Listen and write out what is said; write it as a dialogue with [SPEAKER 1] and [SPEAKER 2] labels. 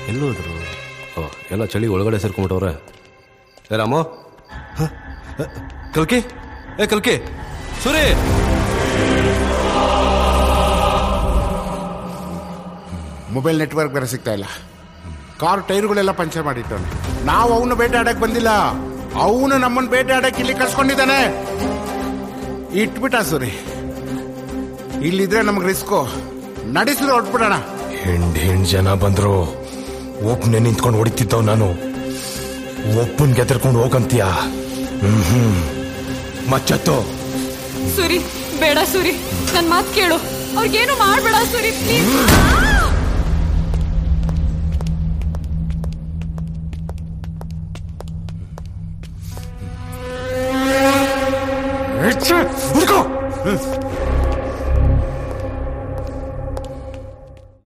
[SPEAKER 1] ಎಲ್ಲೋದ್ರು ಓ ಎಲ್ಲ ಚಳಿ ಒಳಗಡೆ ಸೇರ್ಕೊಂಬಿಟ್ಟವ್ರೆ ಏ ರಾಮು ಹ? ಹ? ಕಲ್ಕಿ ಏ ಕಲ್ಕಿ ಸೂರಿ
[SPEAKER 2] ಮೊಬೈಲ್ ನೆಟ್ವರ್ಕ್ ಬೇರೆ ಸಿಗ್ತಾ ಇಲ್ಲ ಕಾರ್ ಟೈರ್ಗಳೆಲ್ಲ ಪಂಚರ್ ಮಾಡಿಟ್ಟವನೆ ನಾವು ಅವನು ಬೇಟೆ ಆಡಕ್ ಬಂದಿಲ್ಲ ಅವನು ನಮ್ಮನ್ನ ಬೇಟೆ ಆಡಕ್ ಇಲ್ಲಿ ಕಳ್ಸ್ಕೊಂಡಿದ್ದಾನೆ ಇಟ್ಬಿಟ್ಟ ಸೂರಿ ಇಲ್ಲಿದ್ರೆ ನಮ್ಗೆ ರಿಸ್ಕು ನಡೆಸಿದ್ರೆ ಹೊಟ್ಬಿಡೋಣ
[SPEAKER 3] ಹೆಂಡ್ ಹೆಂಡ್ ಜನ ಬಂದ್ರು ಒಬ್ನೇ ನಿಂತ್ಕೊಂಡು ಹೊಡಿತಿದ್ದವ್ ನಾನು ಒಬ್ಬನ್ ಗೆದರ್ಕೊಂಡು ಹೋಗಂತೀಯ ಹ್ಮ್ ಹ್ಮ್ ಮಚ್ಚತ್ತು
[SPEAKER 4] ಸುರಿ ಬೇಡ ಸುರಿ ನನ್ ಮಾತ್ ಕೇಳು ಅವ್ರಿಗೇನು ಮಾಡ್ಬೇಡ ಸುರಿ ಪ್ಲೀಸ್